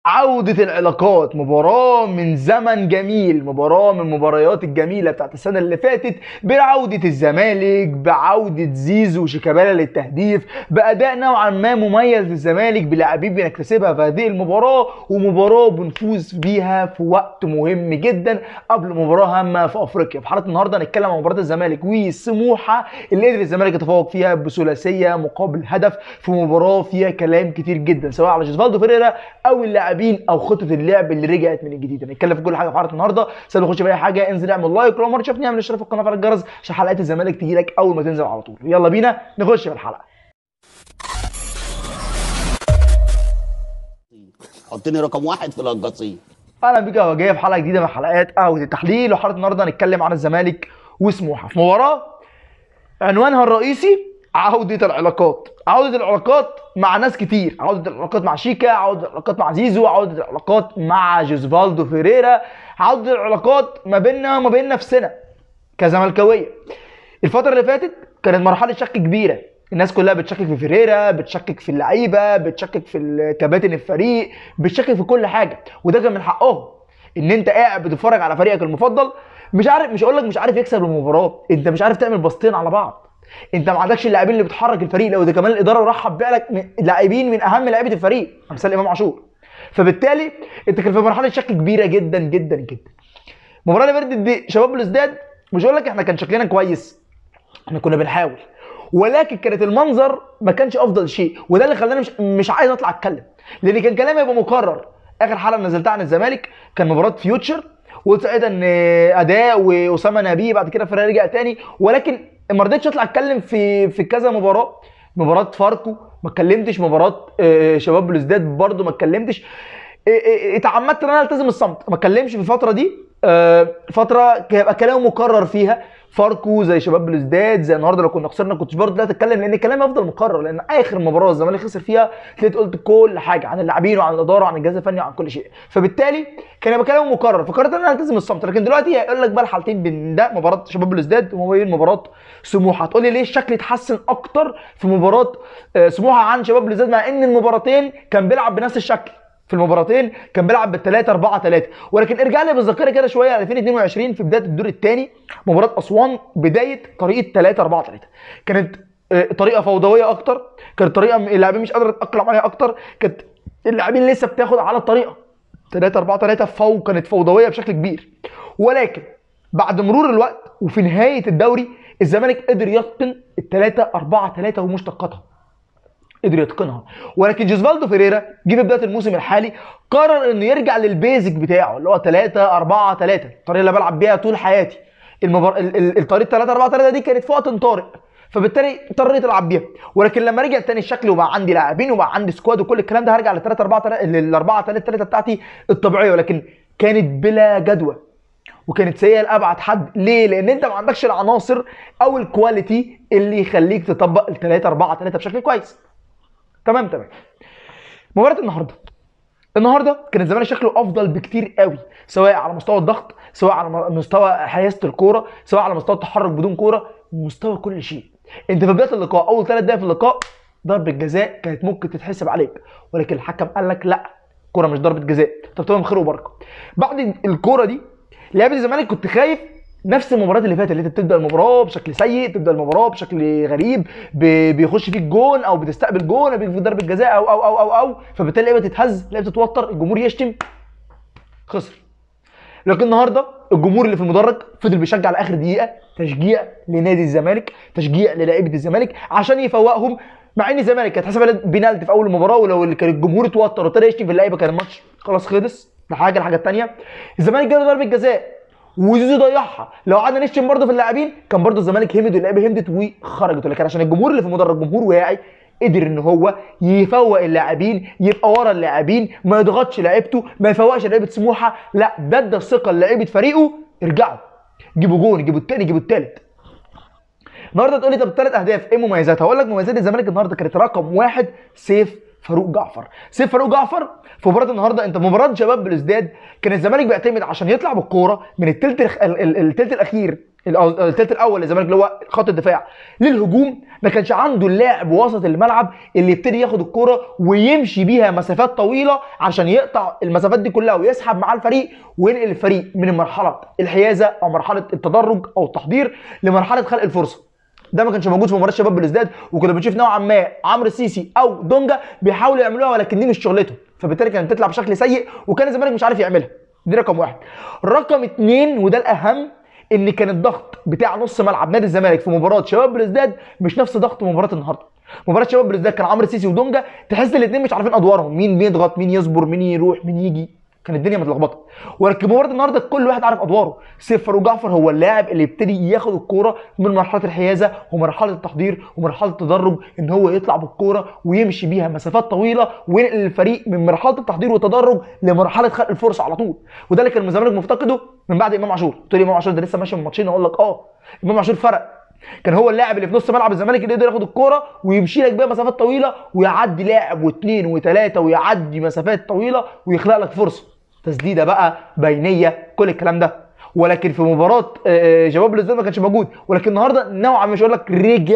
عودة العلاقات مباراة من زمن جميل مباراة من المباريات الجميلة بتاعت السنة اللي فاتت بعودة الزمالك بعودة زيزو وشيكابالا للتهديف بأداء نوعا ما مميز للزمالك بلاعبين بنكتسبها في هذه المباراة ومباراة بنفوز بيها في وقت مهم جدا قبل مباراة هامة في أفريقيا في حلقة النهاردة هنتكلم عن مباراة الزمالك وسموحة اللي قدر الزمالك يتفوق فيها بثلاثية مقابل هدف في مباراة فيها كلام كتير جدا سواء على جوزفالدو فيريرا أو اللاعبين اللاعبين او خطه اللعب اللي رجعت من الجديد هنتكلم في كل حاجه في حلقه النهارده بس نخش في اي حاجه انزل اعمل لايك ولو مره شافني اعمل اشتراك في القناه وفعل الجرس عشان حلقات الزمالك تجي لك اول ما تنزل على طول يلا بينا نخش في الحلقه حطني رقم واحد في القصيم اهلا بيك يا جاي في حلقه جديده من حلقات قهوه التحليل وحلقه النهارده هنتكلم عن الزمالك وسموحه في مباراه عنوانها الرئيسي عودة العلاقات عودة العلاقات مع ناس كتير عودة العلاقات مع شيكا عودة العلاقات مع زيزو عودة العلاقات مع جوزفالدو فيريرا عودة العلاقات ما بيننا وما بين نفسنا كزملكاوية الفترة اللي فاتت كانت مرحلة شك كبيرة الناس كلها بتشكك في فيريرا بتشكك في اللعيبة بتشكك في كباتن الفريق بتشكك في كل حاجة وده كان من حقهم ان انت قاعد بتتفرج على فريقك المفضل مش عارف مش هقول لك مش عارف يكسب المباراة انت مش عارف تعمل باصتين على بعض انت ما عندكش اللاعبين اللي بتحرك الفريق لو ده كمان الاداره رحب بيعلك لاعبين من اهم لعيبه الفريق امثال امام عاشور فبالتالي انت كان في مرحله شك كبيره جدا جدا جدا المباراه اللي فاتت دي شباب بلوزداد مش هقول لك احنا كان شكلنا كويس احنا كنا بنحاول ولكن كانت المنظر ما كانش افضل شيء وده اللي خلاني مش مش عايز اطلع اتكلم لان كان كلامي يبقى مكرر اخر حلقه نزلتها عن الزمالك كان مباراه فيوتشر وقلت ساعتها ان اداء واسامه نبيه بعد كده فريق رجع تاني ولكن ما رضيتش اطلع اتكلم في في كذا مباراه مباراه فاركو ما اتكلمتش مباراه شباب بلوزداد برده ما اتكلمتش اتعمدت ان انا التزم الصمت ما اتكلمش في الفتره دي فتره هيبقى كلام مكرر فيها فاركو زي شباب بلوزداد زي النهارده لو كنا خسرنا كنتش برضه لا تتكلم لان كلامي افضل مكرر لان اخر مباراه الزمالك خسر فيها تلاقيت قلت كل حاجه عن اللاعبين وعن الاداره وعن الجهاز الفني وعن كل شيء فبالتالي كان يبقى كلامي مكرر فقررت ان انا التزم الصمت لكن دلوقتي هيقول لك بقى الحالتين بين ده مباراه شباب بلوزداد وما بين مباراه سموحه هتقول لي ليه الشكل اتحسن اكتر في مباراه سموحه عن شباب بلوزداد مع ان المباراتين كان بيلعب بنفس الشكل في المباراتين كان بيلعب بالثلاثة 4 3 ولكن ارجع لي بالذاكره كده شويه على 2022 في بدايه الدور الثاني مباراه اسوان بدايه طريقه 3 4 3 كانت طريقه فوضويه اكتر كانت طريقه اللاعبين مش قادره تتاقلم عليها اكتر كانت اللاعبين لسه بتاخد على الطريقه 3 4 3 فو كانت فوضويه بشكل كبير ولكن بعد مرور الوقت وفي نهايه الدوري الزمالك قدر يتقن الثلاثة 4 3 ومشتقاتها قدر يتقنها ولكن جوزفالدو فيريرا جه في بدايه الموسم الحالي قرر انه يرجع للبيزك بتاعه اللي هو 3 4 3 الطريقه اللي بلعب بيها طول حياتي المبار... الطريقه 3 4 3 دي كانت في وقت طارئ فبالتالي اضطريت العب بيها ولكن لما رجع تاني الشكل وبقى عندي لاعبين وبقى عندي سكواد وكل الكلام ده هرجع لل 3 4 3 لل 4 3 3 بتاعتي الطبيعيه ولكن كانت بلا جدوى وكانت سيئه لابعد حد ليه لان انت ما عندكش العناصر او الكواليتي اللي يخليك تطبق ال 3 4 3 بشكل كويس تمام تمام مباراه النهارده النهارده كان الزمالك شكله افضل بكتير قوي سواء على مستوى الضغط سواء على مستوى حيازه الكوره سواء على مستوى التحرك بدون كوره مستوى كل شيء انت في بدايه اللقاء اول ثلاث دقائق في اللقاء ضربه جزاء كانت ممكن تتحسب عليك ولكن الحكم قال لك لا الكوره مش ضربه جزاء طب تمام خير وبركه بعد الكوره دي لعيبه الزمالك كنت خايف نفس المباريات اللي فاتت اللي انت بتبدا المباراه بشكل سيء تبدا المباراه بشكل غريب بيخش فيك جون او بتستقبل جون او في ضربه جزاء او او او او او فبالتالي اللعيبه تتهز اللعيبه تتوتر الجمهور يشتم خسر لكن النهارده الجمهور اللي في المدرج فضل بيشجع لاخر دقيقه تشجيع لنادي الزمالك تشجيع للاعيبه الزمالك عشان يفوقهم مع ان الزمالك كانت حسب بينالتي في اول المباراه ولو كان الجمهور اتوتر وابتدى يشتم في اللعيبه كان الماتش خلاص خلص ده حاجه الحاجه الثانيه الزمالك جاله ضربه جزاء وزيزو ضيعها لو قعدنا نشتم برضه في اللاعبين كان برضه الزمالك همد واللعيبه همدت وخرجت ولكن عشان الجمهور اللي في المدرج جمهور واعي قدر ان هو يفوق اللاعبين يبقى ورا اللاعبين ما يضغطش لعيبته ما يفوقش لعيبه سموحه لا ده ادى الثقه لعيبه فريقه ارجعوا جيبوا جون جيبوا الثاني جيبوا الثالث النهارده تقول لي طب الثلاث اهداف ايه مميزاتها؟ هقول لك مميزات الزمالك النهارده كانت رقم واحد سيف فاروق جعفر سيف فاروق جعفر في مباراه النهارده انت مباراه شباب بلوزداد كان الزمالك بيعتمد عشان يطلع بالكوره من الثلث التلت الاخير ال- أو الثلث الاول للزمالك اللي هو خط الدفاع للهجوم ما كانش عنده اللاعب وسط الملعب اللي يبتدي ياخد الكرة ويمشي بيها مسافات طويله عشان يقطع المسافات دي كلها ويسحب معاه الفريق وينقل الفريق من مرحله الحيازه او مرحله التدرج او التحضير لمرحله خلق الفرصه ده ما كانش موجود في مباراه شباب بلوزداد وكنا بنشوف نوعا ما عمرو السيسي او دونجا بيحاولوا يعملوها ولكن دي مش شغلتهم فبالتالي كانت بتطلع بشكل سيء وكان الزمالك مش عارف يعملها دي رقم واحد رقم اتنين وده الاهم ان كان الضغط بتاع نص ملعب نادي الزمالك في مباراه شباب بلوزداد مش نفس ضغط مباراه النهارده مباراه شباب بلوزداد كان عمرو السيسي ودونجا تحس الاثنين مش عارفين ادوارهم مين بيضغط مين يصبر مين يروح مين يجي كانت الدنيا متلخبطه ولكن مباراه النهارده كل واحد عارف ادواره سيف فاروق جعفر هو اللاعب اللي يبتدي ياخد الكوره من مرحله الحيازه ومرحله التحضير ومرحله التدرج ان هو يطلع بالكوره ويمشي بيها مسافات طويله وينقل الفريق من مرحله التحضير والتدرج لمرحله خلق الفرصه على طول وده اللي كان الزمالك مفتقده من بعد امام عاشور تقول لي امام عاشور ده لسه ماشي من ماتشين اقول لك اه امام عاشور فرق كان هو اللاعب اللي في نص ملعب الزمالك اللي يقدر ياخد الكوره ويمشي لك بيها مسافات طويله ويعدي لاعب واثنين وثلاثه ويعدي مسافات طويله ويخلق لك فرصه تسديده بقى بينيه كل الكلام ده ولكن في مباراه آه، شباب بلوزداد ما كانش موجود ولكن النهارده نوعا ما مش هقول لك رجع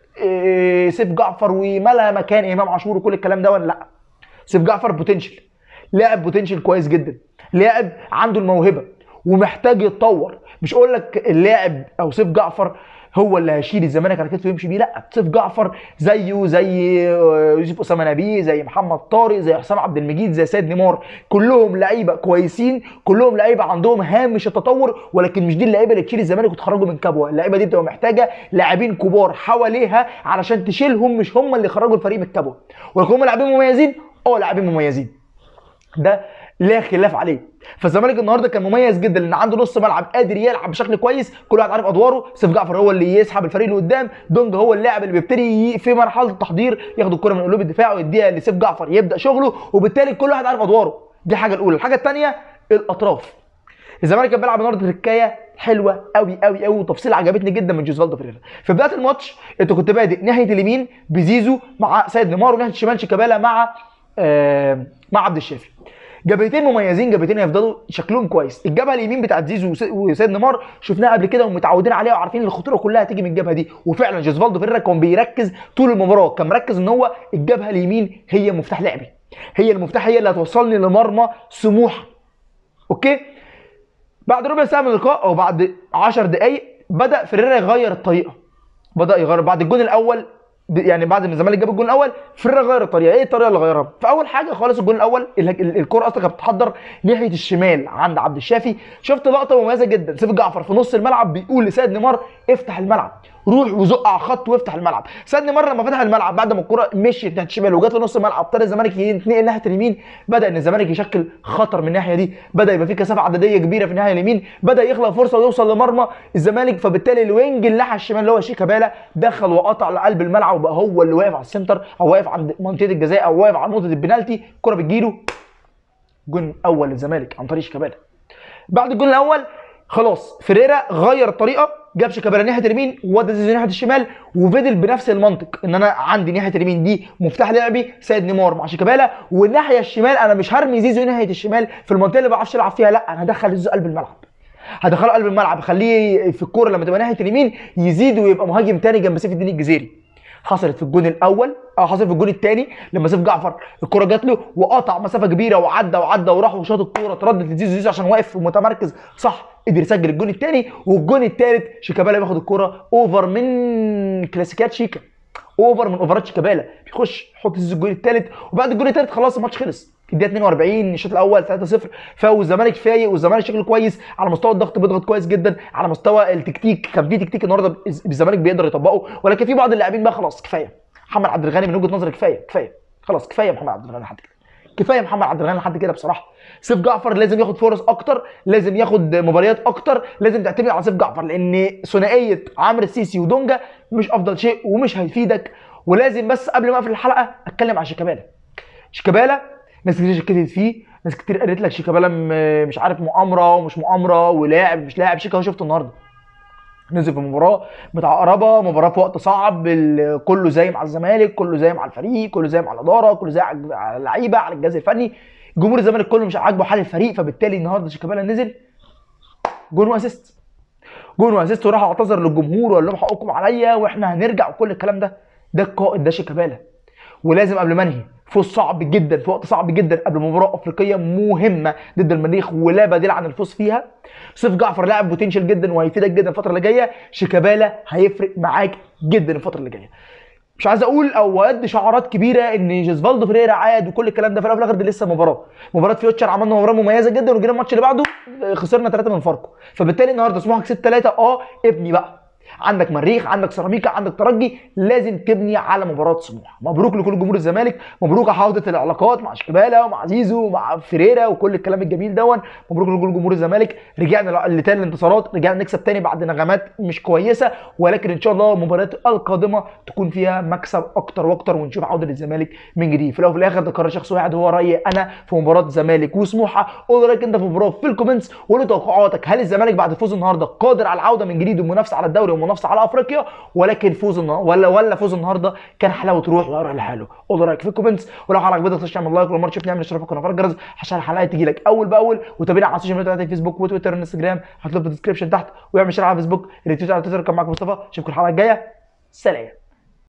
آه، سيف جعفر وملا مكان امام عاشور وكل الكلام ده ولا لا سيف جعفر بوتنشال لاعب بوتنشال كويس جدا لاعب عنده الموهبه ومحتاج يتطور مش اقول لك اللاعب او سيف جعفر هو اللي هيشيل الزمالك على كتفه ويمشي بيه لا سيف جعفر زيه زي يوسف اسامه نبيه زي محمد طارق زي حسام عبد المجيد زي سيد نيمار كلهم لعيبه كويسين كلهم لعيبه عندهم هامش التطور ولكن مش دي اللعيبه اللي تشيل الزمالك وتخرجه من كبوه اللعيبه دي بتبقى محتاجه لاعبين كبار حواليها علشان تشيلهم مش هم اللي يخرجوا الفريق من الكبوه ولكن هم لاعبين مميزين اه لاعبين مميزين ده لا خلاف عليه فالزمالك النهارده كان مميز جدا لان عنده نص ملعب قادر يلعب بشكل كويس كل واحد عارف ادواره سيف جعفر هو اللي يسحب الفريق اللي قدام دونج هو اللاعب اللي بيبتدي ي- في مرحله التحضير ياخد الكره من قلوب الدفاع ويديها لسيف جعفر يبدا شغله وبالتالي كل واحد عارف ادواره دي الحاجه الاولى الحاجه الثانيه الاطراف الزمالك كان بيلعب النهارده تركايه حلوه قوي قوي قوي وتفصيل عجبتني جدا من جوزفالدو فيريرا في بدايه الماتش انت كنت بادئ ناحيه اليمين بزيزو مع سيد نيمار وناحيه الشمال شيكابالا مع آه مع عبد الشافي جبهتين مميزين جبهتين هيفضلوا شكلهم كويس الجبهه اليمين بتاعت زيزو وس- وسيد نيمار شفناها قبل كده ومتعودين عليها وعارفين الخطوره كلها هتيجي من الجبهه دي وفعلا جوزفالدو فيريرا كان بيركز طول المباراه كان مركز ان هو الجبهه اليمين هي مفتاح لعبي هي المفتاح هي اللي هتوصلني لمرمى سموحه اوكي بعد ربع ساعه من اللقاء او بعد 10 دقائق بدا فيريرا يغير الطريقه بدا يغير بعد الجون الاول ب- يعني بعد ما الزمالك جاب الجون الاول فيريرا غير الطريقه ايه الطريقه اللي غيرها فاول حاجه خالص الجون الاول ال- ال- الكره اصلا كانت بتتحضر ناحيه الشمال عند عبد الشافي شفت لقطه مميزه جدا سيف جعفر في نص الملعب بيقول لسيد نيمار افتح الملعب روح وزق على الخط وافتح الملعب سيد نيمار لما فتح الملعب بعد ما الكره مشيت ناحيه الشمال وجات لنص الملعب ابتدى الزمالك ينتقل ناحيه اليمين بدا ان الزمالك يشكل خطر من الناحيه دي بدا يبقى في كثافه عدديه كبيره في الناحيه اليمين بدا يخلق فرصه ويوصل لمرمى الزمالك فبالتالي الوينج الناحيه الشمال اللي هو شيكابالا دخل وقطع لقلب الملعب وبقى هو اللي واقف على السنتر او واقف عند منطقه الجزاء او واقف على نقطه البنالتي الكره بتجيله جون اول للزمالك عن طريق شيكابالا بعد الجون الاول خلاص فيريرا غير الطريقه جاب شيكابالا ناحيه اليمين وودى زيزو ناحيه الشمال وفضل بنفس المنطق ان انا عندي ناحيه اليمين دي مفتاح لعبي سيد نيمار مع شيكابالا والناحيه الشمال انا مش هرمي زيزو ناحيه الشمال في المنطقه اللي ما بعرفش العب فيها لا انا هدخل زيزو قلب الملعب هدخله قلب الملعب اخليه في الكوره لما تبقى ناحيه اليمين يزيد ويبقى مهاجم تاني جنب سيف الدين الجزيري حصلت في الجون الاول او حصلت في الجون الثاني لما سيف جعفر الكره جات له وقطع مسافه كبيره وعدى وعدى وراح وشاط الكوره تردد لزيزو زيزو عشان واقف ومتمركز صح قدر يسجل الجون الثاني والجون الثالث شيكابالا بياخد الكوره اوفر من كلاسيكيات شيكا اوفر من اوفرات شيكابالا بيخش يحط زيزو الجون الثالث وبعد الجون الثالث خلاص الماتش خلص الدقيقه 42 الشوط الاول 3-0 فالزمالك فايق والزمالك شكله كويس على مستوى الضغط بيضغط كويس جدا على مستوى التكتيك كان في تكتيك النهارده الزمالك بيقدر يطبقه ولكن في بعض اللاعبين بقى خلاص كفايه محمد عبد الغني من وجهه نظري كفايه كفايه خلاص كفايه محمد عبد الغني لحد كده كفايه محمد عبد الغني لحد كده بصراحه سيف جعفر لازم ياخد فرص اكتر لازم ياخد مباريات اكتر لازم تعتمد على سيف جعفر لان ثنائيه عمرو السيسي ودونجا مش افضل شيء ومش هيفيدك ولازم بس قبل ما اقفل الحلقه اتكلم عن شيكابالا شيكابالا ناس كتير شكلت فيه ناس كتير قالت لك شيكابالا م- مش عارف مؤامره ومش مؤامره ولاعب مش لاعب شيكا هو شفته النهارده نزل في مباراه متعقربه مباراه في وقت صعب ال- كله زي مع الزمالك كله زي مع الفريق كله زي مع الاداره كله زي على على اللعيبه على الجهاز الفني جمهور الزمالك كله مش عاجبه حال الفريق فبالتالي النهارده شيكابالا نزل جون واسيست جون واسيست وراح اعتذر للجمهور وقال لهم حقكم عليا واحنا هنرجع وكل الكلام ده ده القائد ده شيكابالا ولازم قبل ما انهي فوز صعب جدا في وقت صعب جدا قبل مباراه افريقيه مهمه ضد المريخ ولا بديل عن الفوز فيها سيف جعفر لاعب بوتنشال جدا وهيفيدك جدا الفتره اللي جايه شيكابالا هيفرق معاك جدا الفتره اللي جايه مش عايز اقول او ادي شعارات كبيره ان جيزفالدو فريرا عاد وكل الكلام ده في الاول وفي الاخر دي لسه مباراه مباراه فيوتشر عملنا مباراه مميزه جدا وجينا الماتش اللي بعده خسرنا ثلاثه من فاركو فبالتالي النهارده سموحه كسبت ثلاثه اه ابني بقى عندك مريخ عندك سيراميكا عندك ترجي لازم تبني على مباراه سموحه مبروك لكل جمهور الزمالك مبروك على عوده العلاقات مع شيكابالا ومع زيزو ومع فيريرا وكل الكلام الجميل دون مبروك لكل جمهور الزمالك رجعنا لتاني الانتصارات رجعنا نكسب تاني بعد نغمات مش كويسه ولكن ان شاء الله المباريات القادمه تكون فيها مكسب اكتر واكتر ونشوف عوده للزمالك من جديد في الاول وفي الاخر ده قرار شخص واحد هو رايي انا في مباراه الزمالك وسموحه قول رايك انت في المباراه في الكومنتس وقول توقعاتك هل الزمالك بعد فوز النهارده قادر على العوده من جديد والمنافسه على الدوري والمنافسه على افريقيا ولكن فوز النهارده ولا ولا فوز النهارده كان حلاوه روح ويروح لحاله قول رايك في الكومنتس ولو حلقه عجبتك تخش تعمل لايك ولو ما تشوفني اعمل اشتراك ونفعل الجرس عشان الحلقه تيجي لك اول باول وتابعنا على السوشيال ميديا بتاعتي فيسبوك وتويتر وانستجرام هتلاقوا في الديسكربشن تحت واعمل شير على فيسبوك ريتويت على تويتر كان معاكم مصطفى اشوفكم الحلقه الجايه سلام